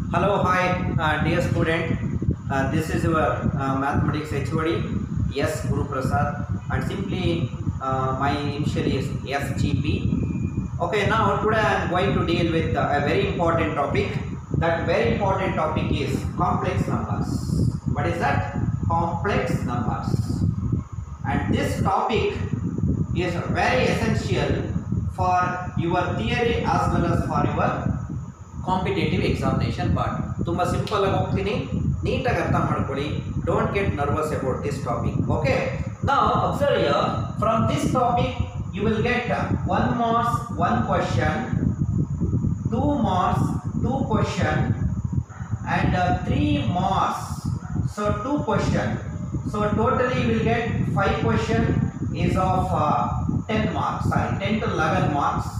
Hello, hi, uh, dear student. Uh, this is your uh, mathematics HOD, S Guru Prasad, and simply uh, my initial is SGP. Okay, now today I am going to deal with uh, a very important topic. That very important topic is complex numbers. What is that? Complex numbers. And this topic is very essential for your theory as well as for your competitive examination part ತುಂಬ simple ಆಗಿ ಹೋಗ್ತೀನಿ ನೀಟಾಗಿ ಅರ್ಥ ಮಾಡ್ಕೊಳ್ಳಿ don't get nervous about this topic okay ನಾವು observe from this topic you will get one marks one question two marks two question and uh, 3 marks so 2 question so totally you will get 5 question is of uh, 10 marks sorry 10 to 11 marks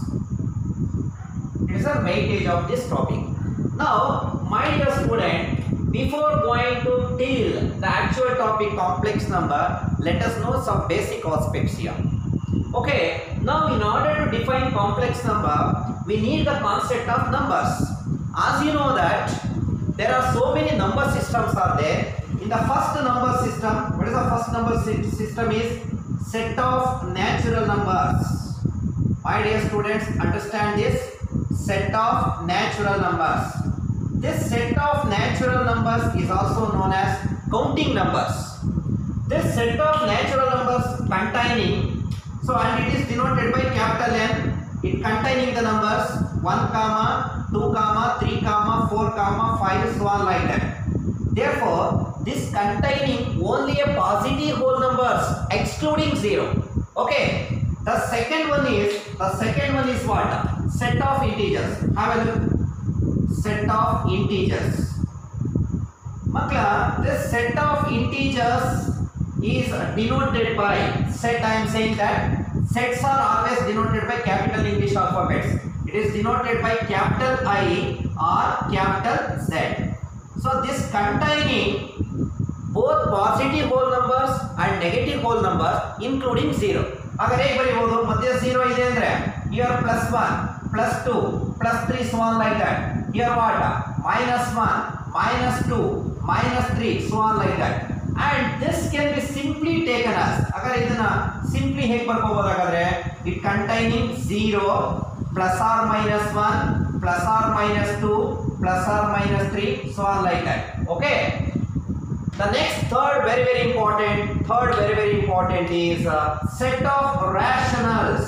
it is a weightage of this topic now my dear student before going to deal the actual topic complex number let us know some basic aspects here okay now in order to define complex number we need the concept of numbers as you know that there are so many number systems are there in the first number system what is the first number sy- system is set of natural numbers my dear students understand this set of natural numbers this set of natural numbers is also known as counting numbers this set of natural numbers containing so and it is denoted by capital N it containing the numbers 1 comma 2 comma 3 comma 4 comma 5 so on like that therefore this containing only a positive whole numbers excluding 0 okay the second one is the second one is what set of integers have a look set of integers Makla, this set of integers is denoted by set. I am saying that sets are always denoted by capital English alphabets. It is denoted by capital I or capital Z. So this containing both positive whole numbers and negative whole numbers including zero. ಹಾಗಾದ್ರೆ ಹೇಗೆ ಬರೀಬಹುದು ಮಧ್ಯ zero ಇದೆ ಅಂದ್ರೆ here plus one plus two plus three so on like that here what minus one minus 2 minus 3 so on like that and this can be simply taken as ಅಗರ್ ಇದನ್ನ simply ಹೇಗೆ ಬರ್ಕೋಬಹುದು ಹಾಗಾದ್ರೆ it containing 0 plus or minus 1 plus or minus 2 plus or minus 3 so on like that okay the next third very very important third very very important is uh, set of rationals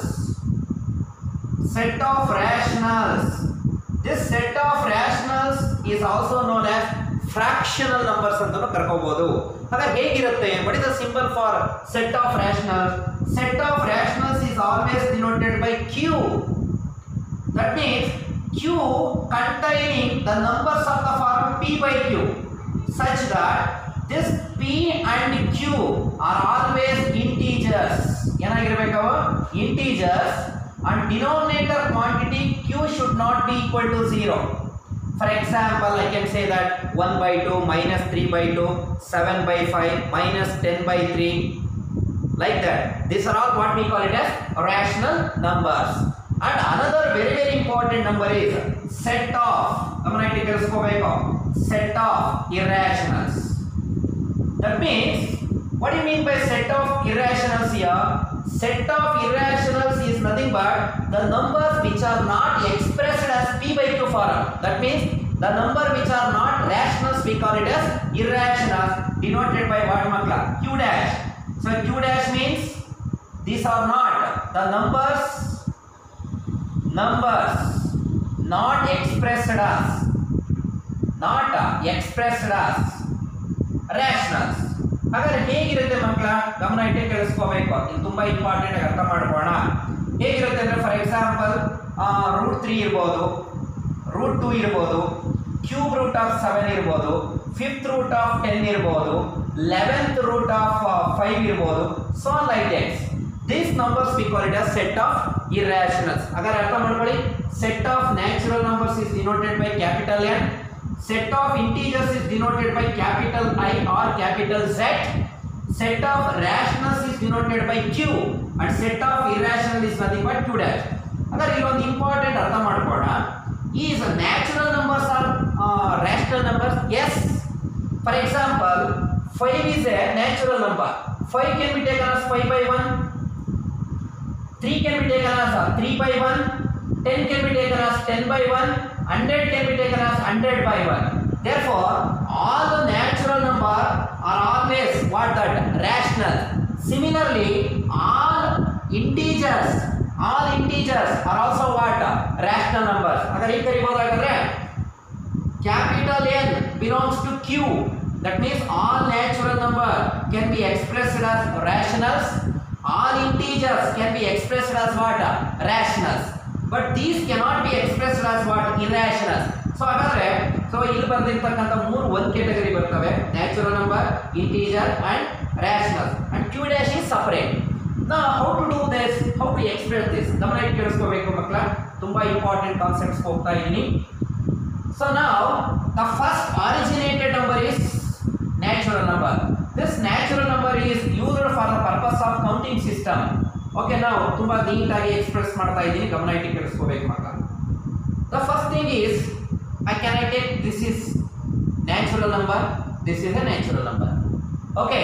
set of rationals this set of rationals is also known as fractional numbers ಅಂತಾನು ಕರ್ಕೋಬಹುದು ಹಾಗಾದ್ರೆ ಹೇಗಿರುತ್ತೆ what is the symbol for set of rationals set of rationals is always denoted by q that means q containing the numbers of the form p by q such that this p and q are always integers ಏನಾಗಿರ್ಬೇಕು integers and denominator quantity q should not be equal to 0 for example i can say that 1 by 2 minus 3 by 2 7 by 5 minus 10 by 3 like that these are all what we call it as rational numbers and another very very important number is set of ಗಮನ ಇಟ್ಟು ಕೇಳಿಸ್ಕೋಬೇಕು set of irrationals that means what do you mean by set of irrationals here set of irrationals is nothing but the numbers which are not expressed as p by q form that means the number which are not rationals we call it as irrationals denoted by what makla q dash so q dash means these are not the numbers numbers not expressed as not expressed as rationals ಹಾಗಾದ್ರೆ ಹೇಗಿರುತ್ತೆ ಮಕ್ಕಳ ಗಮನ ಇಟ್ಟೆ ಕೇಳಿಸ್ಕೋಬೇಕು ಇದು ತುಂಬಾ important ಆಗಿ ಅರ್ಥ ಮಾಡ್ಕೋಣ ಹೇಗಿರುತ್ತೆ ಅಂದ್ರೆ ಫಾರ್ ಎಕ್ಸಾಂಪಲ್ ರೂಟ್ ತ್ರೀ ಇರ್ಬೋದು ರೂಟ್ ಟೂ ಇರ್ಬೋದು ಕ್ಯೂಬ್ ರೂಟ್ ಆಫ್ ಸೆವೆನ್ ಇರ್ಬೋದು ಫಿಫ್ತ್ ರೂಟ್ ಆಫ್ ಟೆನ್ ಇರ್ಬೋದು ಲೆವೆಂತ್ ರೂಟ್ ಆಫ್ ಫೈವ್ ಇರ್ಬೋದು so like that's this numbers we call it as set of irrationals ಹಾಗಾದ್ರೆ ಅರ್ಥ ಮಾಡ್ಕೊಳ್ಳಿ set of natural numbers is denoted by capital N set of integers is denoted by capital I or capital Z. Set of rationals is denoted by Q and set of irrational is nothing but Q dash. ಅगर ಇಲ್ಲೊಂದು important ಅರ್ಥ ಮಾಡ್ಕೋಣ ಈ natural numbers are rational numbers yes for example 5 is a natural number 5 can be taken as 5 by 1 3 can be taken as 3 by 1 10 can be taken as 10 by 1 100 can be taken as 100 by 1 therefore all the natural number are always what that rational similarly all integers all integers are also what rational numbers ಹಾಗಾದ್ರೆ ಈ ಕರಿಬಹುದಾದ್ರೆ capital N belongs to Q that means all natural number can be expressed as rationals all integers can be expressed as what rationals but these cannot be expressed as what irrationals so ಹಾಗಾದ್ರೆ so ಇಲ್ಲಿ ಬರ್ದಿರ್ತಕ್ಕಂಥ ಮೂರು ಒಂದು category ಬರ್ತವೆ natural number integer and rational and Q dash is separate ನಾ how to do this how to express this ಗಮನ ಇಟ್ಟು ಕೇಳಿಸ್ಕೋಬೇಕು ಮಕ್ಕಳ ತುಂಬಾ ಇಂಪಾರ್ಟೆಂಟ್ ಕಾನ್ಸೆಪ್ಟ್ಸ್ ಹೋಗ್ತಾ ಇದ್ದೀನಿ So now the first originated number is natural number. This natural number is used for the purpose of counting system. Okay ನಾವು ತುಂಬಾ ನೀಟಾಗಿ ಎಕ್ಸ್ಪ್ರೆಸ್ ಮಾಡ್ತಾ ಇದ್ದೀನಿ ಗಮನ ಇಟ್ಟು ಕೇಳಿಸ್ಕೋಬೇಕು ಮಕ್ಕಳ the first thing is I can I take this is natural number this is a natural number okay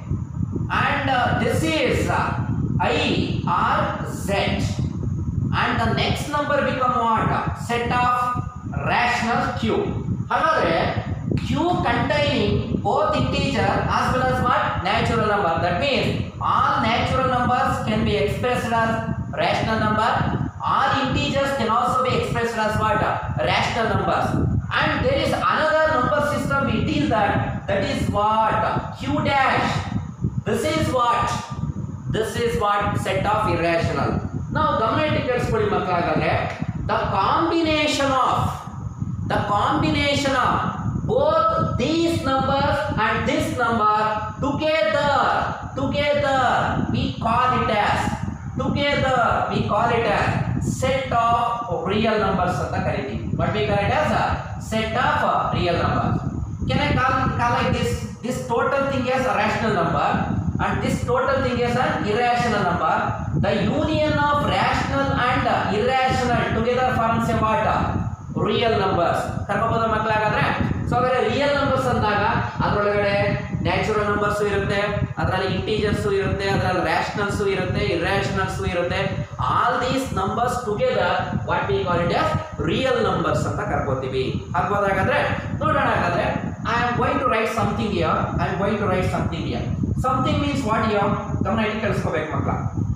and uh, this is uh, i r z and the next number become what set of rational q ಹಾಗಾದ್ರೆ q containing both integer as well as what natural number that means all natural numbers can be expressed as rational number all integers can also be expressed as what rational numbers and there is another number system within that that is what q dash this is what this is what set of irrational ನಾವು ಗಮನ ಇಟ್ಟು ಕೇಳಿಸ್ಕೊಳ್ಳಿ ಮಕ್ಕಳಾಗಂದ್ರೆ the combination of the combination of both these numbers and this number together together we call it as together we call it as set of real numbers ಅಂತ ಕರಿತೀವಿ but we call it as set of real numbers can I call, call like this? This total thing as a rational number and this total thing as an irrational number. The union of rational and irrational together forms a what? Real numbers. ಕರ್ಕೋಬೋದ ಮಕ್ಕಳಾಗಾದ್ರೆ so ಹಾಗಾದ್ರೆ real numbers ಅಂದಾಗ ಅದರೊಳಗಡೆ natural numbers ಇರುತ್ತೆ ಅದರಲ್ಲಿ integers ಇರುತ್ತೆ ಅದರಲ್ಲಿ ರ್ಯಾಷನಲ್ಸ್ ಇರುತ್ತೆ ಇರ್ಯಾಷನಲ್ಸ್ ಇರುತ್ತೆ all these numbers together what we call it as real numbers ಅಂತ ಕರ್ಕೋತೀವಿ ಹಾಗಾದ್ರೆ ನೋಡೋಣ ಹಾಗಾದ್ರೆ I am going to write something here I am going to write something here something means what here ಗಮನ ಇಟ್ಟು ಕಳಿಸ್ಕೋಬೇಕು ಮಕ್ಕಳ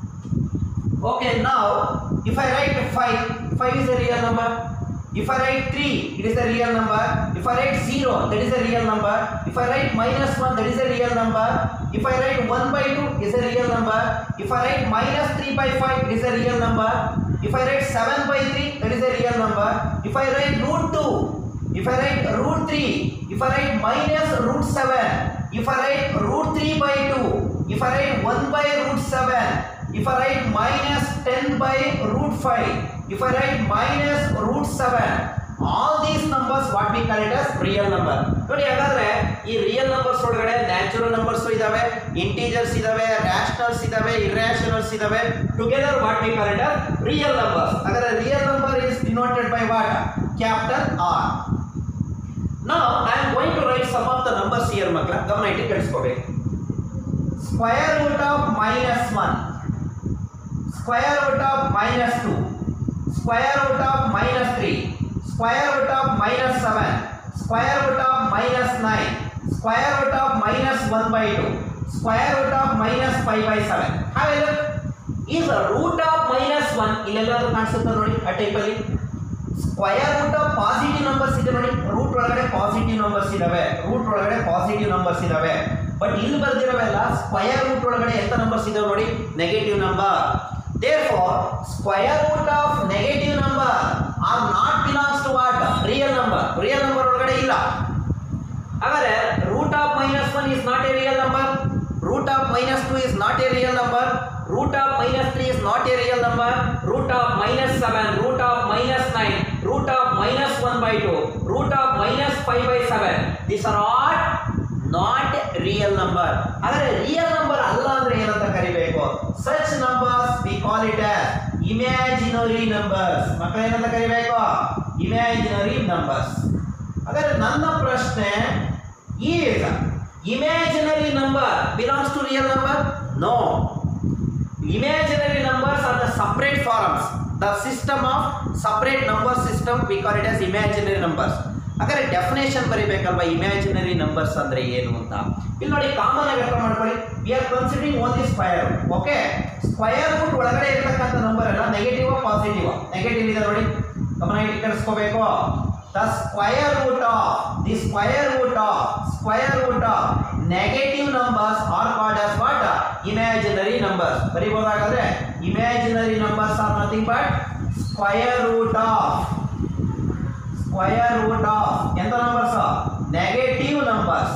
Okay, now if I write 5, 5 is a real number. If I write 3, it is a real number. If I write 0, that is a real number. If I write minus 1, that is a real number. If I write 1 by 2, is a real number. If I write minus 3 by 5, it is a real number. If I write 7 by 3, that is a real number. If I write root 2, if I write root 3, if I write minus root 7, if I write root 3 by 2, if I write 1 by root 7, if I write minus 10 by root 5, if I write minus root 7, all these numbers what we call it as real number. ನೋಡಿ ಹಾಗಾದ್ರೆ ಈ real numbers ಒಳಗಡೆ natural numbers ಇದಾವೆ integers ಇದಾವೆ rationals ಇದಾವೆ irrationals ಇದಾವೆ together what we call it as real numbers ಹಾಗಾದ್ರೆ real number is denoted by what capital R Now I am going to write some of the numbers here ಮಕ್ಕಳ ಗಮನ ಇಟ್ಟು ಕೇಳಿಸ್ಕೋಬೇಕು square root of minus one square root of minus two square root of minus three square root of minus seven square root of minus nine square root of minus one by two square root of minus five by seven ಹಾವೆಲ್ಲ ಈಗ root of minus one ಇಲ್ಲೆಲ್ಲಾದ್ರೂ ಕಾಣಿಸುತ್ತೆ ನೋಡಿ ಆ ಟೈಪಲ್ಲಿ square root of positive numbers ಇದೆ ನೋಡಿ root ಒಳಗಡೆ ಪಾಸಿಟಿವ್ ನಂಬರ್ಸ್ ಇದಾವೆ ರೂಟ್ ಒಳಗಡೆ ಪಾಸಿಟಿವ್ ನಂಬರ್ಸ್ ಇದಾವೆ ಬಟ್ ಇಲ್ಲಿ ಬರ್ದಿರೋವೆಲ್ಲ ಸ್ಕ್ವಯರ್ ರೂಟ್ ಒಳಗಡೆ ಎಂತ ನಂಬರ್ಸ್ ಇದಾವೆ ನೋಡಿ negative number therefore square root of negative number are not belongs to what real number real number ಒಳಗಡೆ ಇಲ್ಲ ಹಾಗಾದ್ರೆ root of minus one is not a real number root of minus two is not a real number root of minus three is not a real number root of minus seven root of minus nine root of minus one by two root of minus five by seven this are at not real number ಆದರೆ real number ಅಲ್ಲ ಅಂದ್ರೆ ಏನಂತ ಕರಿಬೇಕು such numbers we call it imaginary numbers ಮಕ್ಕಳು ಏನಂತ ಕರಿಬೇಕು imaginary numbers ಹಾಗಾದ್ರೆ ನನ್ನ ಪ್ರಶ್ನೆ is imaginary number belongs to real number no imaginary numbers are the separate forms the system of separate number system we call it as imaginary numbers ಹಾಗಾದ್ರೆ definition ಬರಿಬೇಕಲ್ವಾ imaginary numbers ಅಂದ್ರೆ ಏನು ಅಂತ ಇಲ್ಲಿ ನೋಡಿ ಕಾಮನ್ ಆಗಿ ಅರ್ಥ ಮಾಡ್ಕೊಳ್ಳಿ we are considering only square okay square root ಒಳಗಡೆ ಇರತಕ್ಕಂಥ ನಂಬರ್ ಎಲ್ಲ ನೆಗೆಟಿವ್ ಪಾಸಿಟಿವ್ ನೆಗೆಟಿವ್ ಇದೆ ನೋಡಿ ಗಮನ ಇಟ್ಟು ಕೇಳಿಸ್ಕೋಬೇಕು the square root of the square root of square root of negative numbers are called as what imaginary numbers ಬರೀಬಹುದಾಗಾದ್ರೆ imaginary numbers are nothing but square root of square root of ಎಂತ numbers negative numbers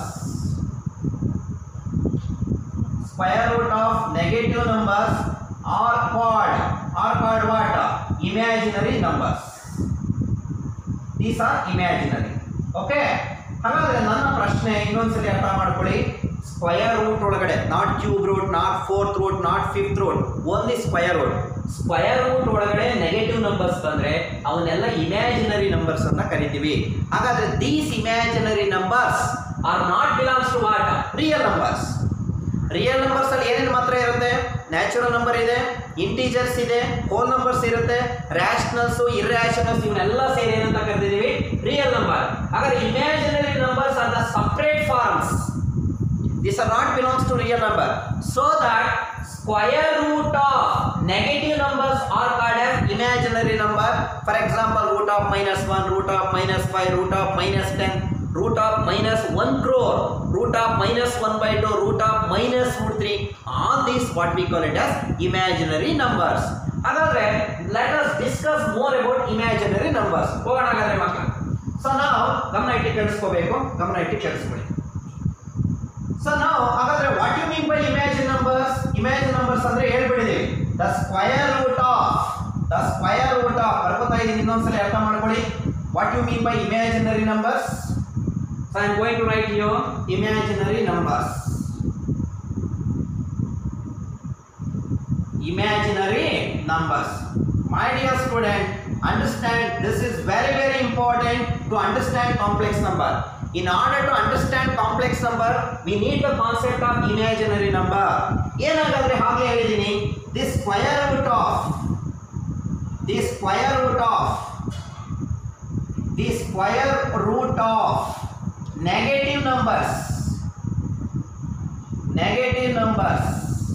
square root of negative numbers are called are called what imaginary numbers these are imaginary okay ಹಾಗಾದ್ರೆ ನನ್ನ ಪ್ರಶ್ನೆ ಇನ್ನೊಂದ್ಸಲಿ ಅರ್ಥ ಮಾಡ್ಕೊಳ್ಳಿ square root ಒಳಗಡೆ not cube root not fourth root not fifth root only square root square root ಒಳಗಡೆ negative numbers ಬಂದ್ರೆ ಅವನ್ನೆಲ್ಲ ಇಮ್ಯಾಜಿನರಿ ನಂಬರ್ಸ್ ಅಂತ ಕರಿತೀವಿ ಹಾಗಾದ್ರೆ these imaginary numbers are not belongs to what real numbers real numbers ಅಲ್ಲಿ ಏನೇನು ಮಾತ್ರ ಇರುತ್ತೆ ನ್ಯಾಚುರಲ್ ನಂಬರ್ ಇದೆ ಇಂಟೀಜರ್ಸ್ ಇದೆ ಹೋಲ್ ನಂಬರ್ಸ್ ಇರುತ್ತೆ ರ್ಯಾಷನಲ್ಸ್ ಇರ್ಯಾಷನಲ್ಸ್ ಇವನ್ನೆಲ್ಲ ಸೇರಿ ಏನಂತ ಕರೆದಿದ್ದೀವಿ ರಿಯಲ್ ನಂಬರ್ ಹಾಗಾದ್ರೆ imaginary numbers are the separate forms this are not belongs to real number so that square root of negative numbers are called as imaginary number for example root of minus one root of minus five root of minus ten root of minus 1 crore, root of minus 1 by 2, root of minus root 3, all these what we call it as imaginary numbers. ಹಾಗಾದ್ರೆ let us discuss more about imaginary numbers. ಹೋಗೋಣ ಹಾಗಾದ್ರೆ ಮಕ್ಕಳ so ನಾವು ಗಮನ ಇಟ್ಟು ಕೇಳಿಸ್ಕೋಬೇಕು ಗಮನ ಇಟ್ಟು ಕೇಳಿಸ್ಕೊಳ್ಳಿ ಸೊ ನಾವು ಹಾಗಾದ್ರೆ what you mean by imagine numbers imagine numbers ಅಂದ್ರೆ ಹೇಳ್ಬಿಡಿದೀವಿ the square root of the square root of ಬರ್ಕೋತಾ ಇದೀನಿ ಇನ್ನೊಂದ್ಸಲಿ ಅರ್ಥ ಮಾಡ್ಕೊಳ್ಳಿ what you mean by imaginary numbers So I am going to write here imaginary numbers. Imaginary numbers. My dear student, understand this is very very important to understand complex number. In order to understand complex number, we need the concept of imaginary number. ಏನಾಗಾದ್ರೆ ಹಾಗೆ ಹೇಳಿದ್ದೀನಿ this square root of the square root of the square root of negative numbers negative numbers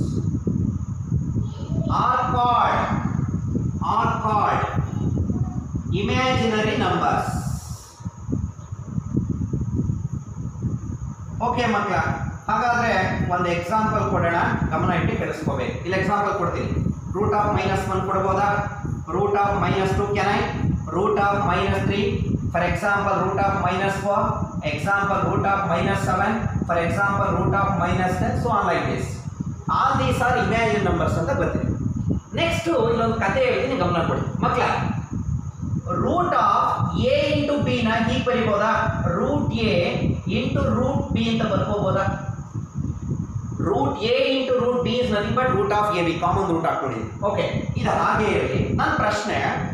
are called are called imaginary numbers okay ಮಕ್ಕಳ ಹಾಗಾದ್ರೆ ಒಂದು example ಕೊಡೋಣ ಗಮನ ಇಟ್ಟು ಕೇಳಿಸ್ಕೋಬೇಕು ಇಲ್ಲಿ ಎಕ್ಸಾಂಪಲ್ ಕೊಡ್ತೀನಿ ರೂಟ್ ಆಫ್ ಮೈನಸ್ ಒನ್ ಕೊಡ್ಬೋದಾ root of minus two can I root of minus three for example root of minus four example root of minus seven for example root of minus ten so on like this all these are imagine numbers ಅಂತ ಬರ್ತೀವಿ next ಇಲ್ಲೊಂದು ಕತೆ ಹೇಳ್ತೀನಿ ಗಮನ ಕೊಡಿ ಮಕ್ಕಳ root of a into b ನ ಹೀಗೆ ಬರಿಬೋದಾ root a into root b ಅಂತ ಬರ್ಕೋಬೋದಾ root a into root b is nothing but root of a b common root ಹಾಕೊಂಡಿದ್ವಿ ಓಕೆ ಇದು ಹಾಗೆ ಇರಲಿ ನನ್ನ ಪ್ರಶ್ನೆ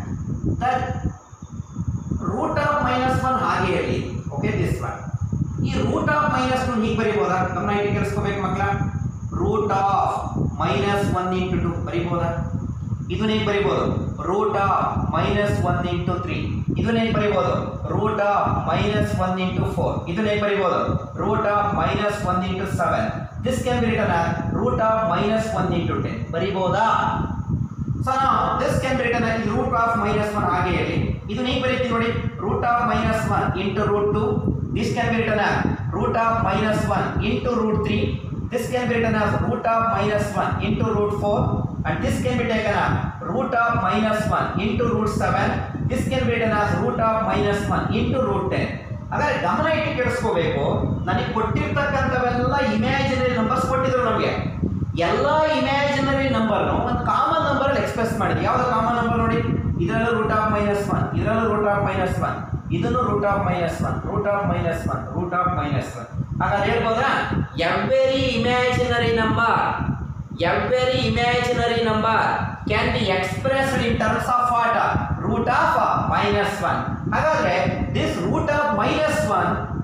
ರೂಟ್ ಆಫ್ ಮೈನಸ್ ಒನ್ ಹಾಗೆ ಇರಲಿ ಓಕೆ ದಿಸ್ ಒನ್ ಈ ರೂಟ್ ಆಫ್ ಮೈನಸ್ ಒನ್ ಹೀಗೆ ಬರಿಬೋದಾ ಗಮನ ಇಟ್ಟು ಕೇಳಿಸ್ಕೋಬೇಕು ಮಕ್ಕಳ root of minus one into two ಬರಿಬೋದಾ ಇದನ್ನ ಹೇಗೆ ಬರಿಬೋದು root of minus one into three ಇದನ್ನ ಹೇಗೆ ಬರಿಬೋದು root of minus one into four ಇದನ್ನ ಹೇಗೆ ಬರಿಬೋದು root of minus one into seven this can be return root of minus one into ten ಬರಿಬೋದಾ ಸೊ ನಾವು this can be return root of minus one ಹಾಗೆ ಹೇಳಿ ಇದು ನೀವು ಬರೀತೀವಿ ನೋಡಿ root of minus one into root two this can be return root of minus one into root three this can be written as root of minus 1 into root 4 and this can be taken as root of minus 1 into root 7 this can be written as root of minus 1 into root 10 ಹಾಗಾದ್ರೆ ಗಮನ ಇಟ್ಟು ಕೇಳಿಸ್ಕೋಬೇಕು ನನಗೆ ಕೊಟ್ಟಿರ್ತಕ್ಕಂಥವೆಲ್ಲ imaginary numbers ಕೊಟ್ಟಿದ್ರು ನಮಗೆ ಎಲ್ಲ imaginary ನಂಬರ್ನು ಒಂದು common number ಅಲ್ಲಿ express ಮಾಡಿದ್ವಿ ಯಾವ್ದು ಕಾಮನ್ ನಂಬರ್ ನೋಡಿ ಇದರಲ್ಲೂ ರೂಟ್ ಆಫ್ ಮೈನಸ್ ಒನ್ ಇದರಲ್ಲೂ ರೂಟ್ ಆಫ್ ಮೈನಸ್ ಒನ್ ಇದನ್ನು root of minus one root of minus one root of minus one ಹಾಗಾದ್ರೆ ಹೇಳ್ಬೋದಾ every imaginary number every imaginary number can be expressed in terms of what root of minus one ಹಾಗಾದ್ರೆ this root of minus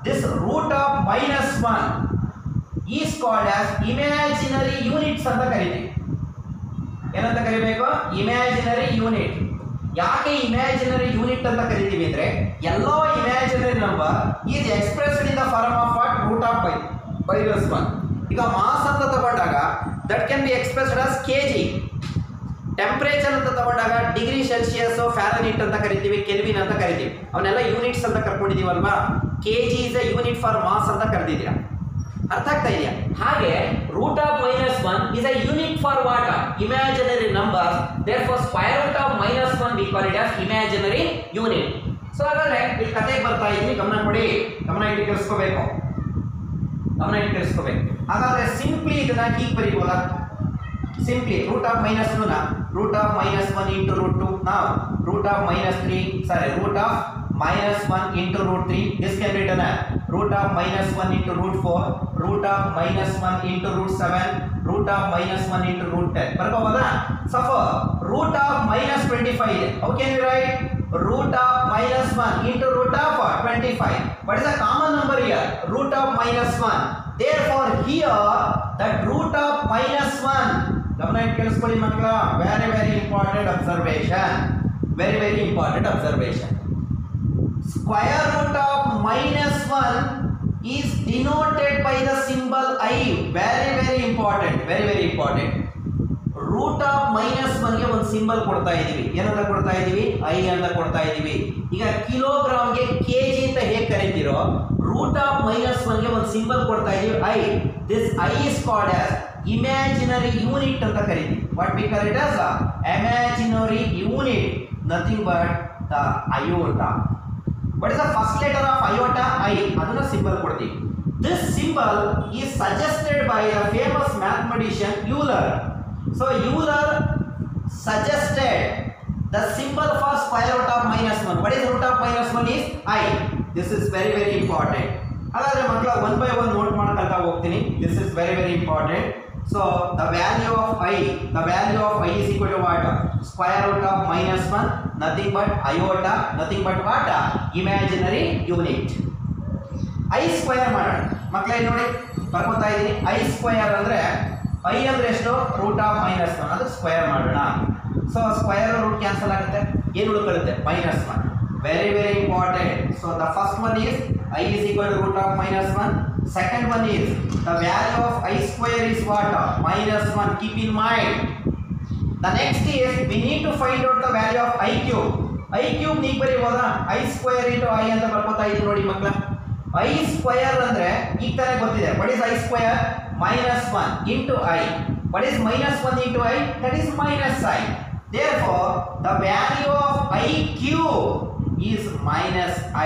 this root of minus one is called as imaginary units ಅಂತ ಕರಿತೀವಿ ಏನಂತ ಕರಿಬೇಕು imaginary unit ಯಾಕೆ imaginary unit ಅಂತ ಕರಿತೀವಿ ಅಂದ್ರೆ ಎಲ್ಲೋ imaginary number is expressed in the form of what root of by minus one ಈಗ ಮಾಸ್ ಅಂತ ತಗೊಂಡಾಗ that can be expressed as K G temperature ಅಂತ ತಗೊಂಡಾಗ ಡಿಗ್ರಿ ಸೆಲ್ಸಿಯಸ್ ಫ್ಯಾರನಿಟ್ ಅಂತ ಕರಿತೀವಿ ಕೆಲ್ವಿನ್ ಅಂತ ಕರಿತೀವಿ ಅವನ್ನೆಲ್ಲ ಯೂನಿಟ್ಸ್ ಅಂತ ಕರ್ಕೊಂಡಿದೀವಲ್ವಾ K G is a unit for mass ಅಂತ ಕರೆದಿದ್ದೀರಾ ಅರ್ಥ ಆಗ್ತಾ ಇದೆಯಾ ಹಾಗೆ root of minus one is a unit for what imaginary number therefore square root of minus one we call it as imaginary unit so ಹಾಗಾದ್ರೆ ಇಲ್ಲಿ ಕತೆಗೆ ಬರ್ತಾ ಇದ್ವಿ ಗಮನ ಕೊಡಿ ಗಮನ ಇಟ್ಟು ಕೇಳಿಸ್ಕೋಬೇಕು ಗಮನ ಇಟ್ಟು ಕೇಳಿಸ್ಕೋಬೇಕು ಹಾಗಾದ್ರೆ ಸಿಂಪ್ಲಿ ಇದನ್ನ ಹೀಗೆ ಬರೀಬೋದಾ ಸಿಂಪ್ಲಿ ರೂಟ್ ಆಫ್ ಮೈನಸ್ ಟೂನ root of minus one into root two ನಾವು root of minus three sorry root of minus one into root three this can be done root of minus one into root four root of minus one into root seven root of minus one into root ten ಬರ್ಕೋಬೋದಾ ಸಫರ್ root of minus twenty five ಇದೆ how can you write root of minus one into root of twenty five but is a common number here root of minus one therefore here that root of minus 1 ಗಮನ ಇಟ್ಟು ಕೇಳಿಸ್ಕೊಳ್ಳಿ ಮಕ್ಕಳ very very important observation very very important observation square root of minus one is denoted by the symbol i very very important very very important root of minus ಒನ್ಗೆ ಒಂದು symbol ಕೊಡ್ತಾ ಇದೀವಿ ಏನಂತ ಕೊಡ್ತಾ ಇದೀವಿ ಐ ಅಂತ ಕೊಡ್ತಾ ಇದೀವಿ ಈಗ ಕಿಲೋಗ್ರಾಮ್ಗೆ ಕೆ ಜಿ ಅಂತ ಹೇಗೆ ಕರಿತೀರೋ ರೂಟ್ ಆಫ್ ಮೈನಸ್ ಒನ್ಗೆ ಒಂದು ಸಿಂಬಲ್ ಕೊಡ್ತಾ ಇದೀವಿ i this i is called as imaginary unit ಅಂತ ಕರಿತೀವಿ what we call it as imaginary unit nothing but the iota what is the first letter of iota i ಅದನ್ನ symbol ಕೊಡ್ತೀವಿ this symbol is suggested by the famous mathematician euler so euler suggested the symbol for square root of minus 1 what is root of minus 1 is i this is very very important ಹಾಗಾದ್ರೆ ಮಕ್ಕಳ one by one note ಮಾಡ್ಕೊಳ್ತಾ ಹೋಗ್ತೀನಿ this is very very important so the value of i the value of i is equal to what square root of minus one nothing but iota nothing but what imaginary unit i square ಮಾಡೋಣ ಮಕ್ಕಳೇ ನೋಡಿ ಬರ್ಕೋತಾ ಇದ್ದೀನಿ I square ಅಂದ್ರೆ i ಅಂದ್ರೆ ಎಷ್ಟು root of minus one ಅದು square ಮಾಡೋಣ so square root cancel ಆಗುತ್ತೆ ಏನು ಉಳ್ಕೊಳ್ಳುತ್ತೆ minus one very very important so the first one is i is equal to root of minus one second one is the value of i square is what minus one keep in mind the next is we need to find out the value of i cube i cube ನೀವು ಬರೀಬೋದಾ i square into i ಅಂತ ಬರ್ಕೋತಾ ಇದ್ದೀವಿ ನೋಡಿ ಮಕ್ಕಳ I square ಅಂದ್ರೆ ಈಗ ತಾನೇ ಗೊತ್ತಿದೆ what is i square minus one into i what is minus one into i that is minus i therefore the value of i cube is minus i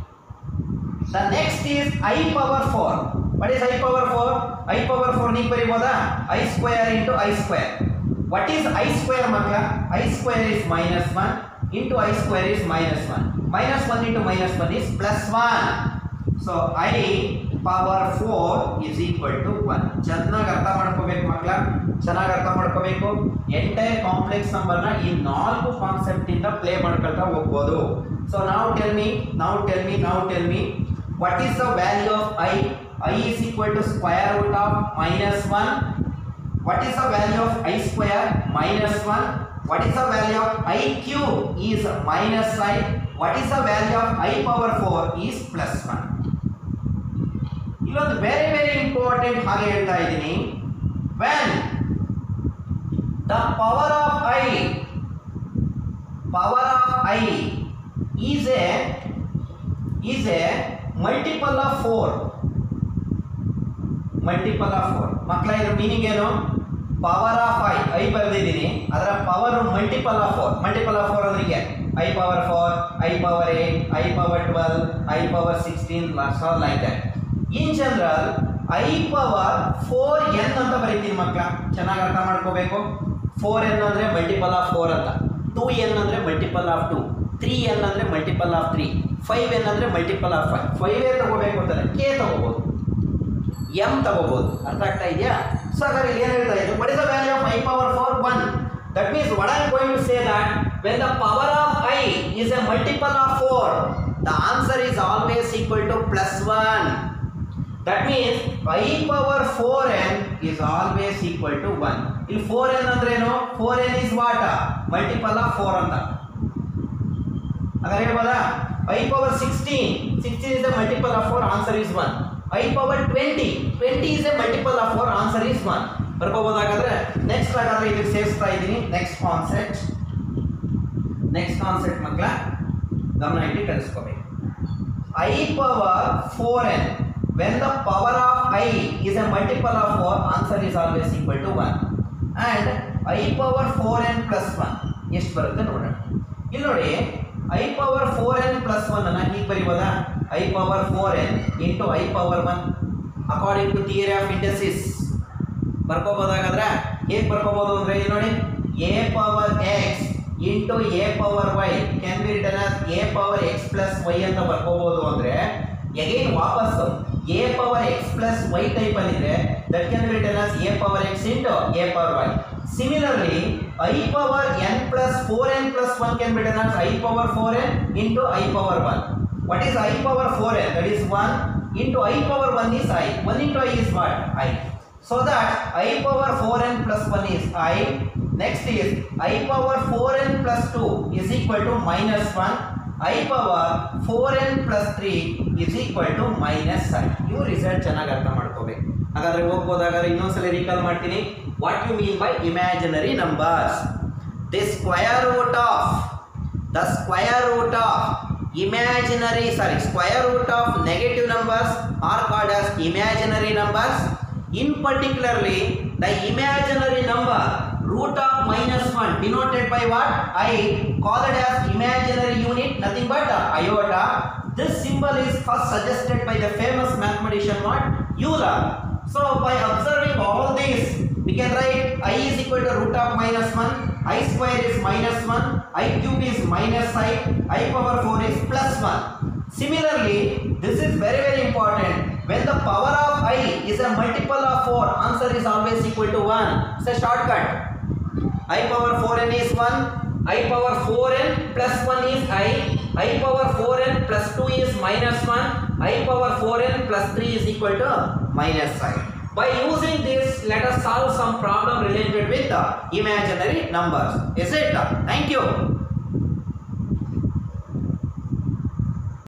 the next is i power 4 what is i power 4 i power 4 ನೀವು ಬರೀಬೋದಾ i square into i square what is i square ಮಕ್ಕಳ i square is minus 1 into i square is minus 1 minus 1 into minus 1 is plus 1 so i power 4 is equal to 1 ಚೆನ್ನಾಗಿ ಅರ್ಥ ಮಾಡ್ಕೋಬೇಕು ಮಕ್ಕಳ ಚೆನ್ನಾಗಿ ಅರ್ಥ ಮಾಡ್ಕೋಬೇಕು entire complex ನಂಬರ್ನ ಈ ನಾಲ್ಕು ಕಾನ್ಸೆಪ್ಟ್ ಇಂದ ಪ್ಲೇ ಮಾಡ್ಕೊಳ್ತಾ ಹೋಗ್ಬೋದು ಸೊ ನಾವು ಟೆಲ್ ಮಿ ನಾವು ಟೆಲ್ ಮಿ ನಾವು tell me what is the value of i i is equal to square root of minus 1 what is the value of i square minus 1 what is the value of i cube is minus i what is the value of i power 4 is plus 1 ಇಲ್ಲೊಂದು very very important ಹಾಗೆ ಹೇಳ್ತಾ ಇದ್ದೀನಿ when the power of i power of i is a is a multiple of four multiple of four ಮಕ್ಕಳ ಇದ್ರ meaning ಏನು power of I i ಬರೆದಿದ್ದೀನಿ ಅದರ power multiple of four multiple of four ಅಂದ್ರೆ i power four i power eight i power twelve i power sixteen like that in general i power four n ಅಂತ ಬರೀತೀನಿ ಮಕ್ಕಳ ಚೆನ್ನಾಗಿ ಅರ್ಥ ಮಾಡ್ಕೋಬೇಕು four n ಅಂದ್ರೆ ಮಲ್ಟಿಪಲ್ ಆಫ್ ಫೋರ್ ಅಂತ two n ಅಂದ್ರೆ multiple of two three n ಅಂದ್ರೆ multiple of three five n ಅಂದ್ರೆ ಮಲ್ಟಿಪಲ್ ಆಫ್ ಫೈವ್ ಫೈವ್ ಎ ತಗೋಬೇಕು ಅಂತಾರೆ ಕೆ ತಗೋಬಹುದು ಎಂ ತಗೋಬಹುದು ಅರ್ಥ ಆಗ್ತಾ ಇದೆಯಾ ಸೊ ಹಾಗಾದ್ರೆ ಇಲ್ಲಿ ಏನು ಹೇಳ್ತಾ ಇದ್ದು what is the value of i power four one that means what i going to say that when the power of i is a multiple of four the answer is always equal to plus one that means i power four n is always equal to one ಇಲ್ಲಿ four n ಅಂದ್ರೆ ಏನು four n is what multiple of four ಅಂತ ಹಾಗಾದ್ರೆ ಹೇಳ್ಬೋದಾ i power sixteen sixteen is a multiple of four answer is one i power twenty twenty is a multiple of four answer is one ಬರ್ಕೋಬೋದಾಗಾದ್ರೆ next ಹಾಗಾದ್ರೆ ಇದಕ್ಕೆ ಸೇರಿಸ್ತಾ ಇದ್ದೀನಿ next concept next concept ಮಕ್ಕಳ ಗಮನ ಇಟ್ಟು ಕಲಿಸ್ಕೋಬೇಕು i power four n when the power of i is a multiple of four answer is always equal to one and i power four n plus one ಎಷ್ಟು ಬರುತ್ತೆ ನೋಡೋಣ ಇಲ್ಲಿ ನೋಡಿ i power four n plus one ಅನ್ನ ಹೀಗೆ ಬರೀಬೋದಾ i power four n into i power one according to theory of indices ಬರ್ಕೋಬೋದಾಗಾದ್ರೆ ಹೇಗೆ ಬರ್ಕೋಬೋದು ಅಂದ್ರೆ ಇಲ್ಲಿ ನೋಡಿ a power x into a power y can be written as a power x plus y ಅಂತ ಬರ್ಕೋಬಹುದು ಅಂದ್ರೆ ಎಗೈನ್ ವಾಪಸ್ a power x plus y type ಅಲ್ಲಿದೆ that can be written as a power x into a power y similarly i power n plus four n plus one can be written as i power four n into i power one what is i power 4n that is 1 into i power 1 is i 1 into i is what i so that i power 4n plus 1 is i next is i power 4n plus 2 is equal to minus 1 i power 4n plus 3 is equal to minus i ಇವು result ಚೆನ್ನಾಗಿ ಅರ್ಥ ಮಾಡ್ಕೋಬೇಕು ಹಾಗಾದ್ರೆ ಹೋಗ್ಬೋದಾಗಾದ್ರೆ ಇನ್ನೊಂದ್ಸಲ recall ಮಾಡ್ತೀನಿ what you mean by imaginary numbers the square root of the square root of imaginary sorry square root of negative numbers are called as imaginary numbers in particularly the imaginary number root of minus 1 denoted by what i call it as imaginary unit nothing but uh, iota this symbol is first suggested by the famous mathematician what euler so by observing all these we can write i is equal to root of minus 1 i square is minus 1 i cube is minus i i power 4 is plus 1 similarly this is very very important when the power of i is a multiple of 4 answer is always equal to 1 it's a shortcut i power 4n is 1 i power 4n plus 1 is i i power 4n plus 2 is minus 1 i power 4n plus 3 is equal to minus i by using this let us solve some problem related with the imaginary numbers is it thank you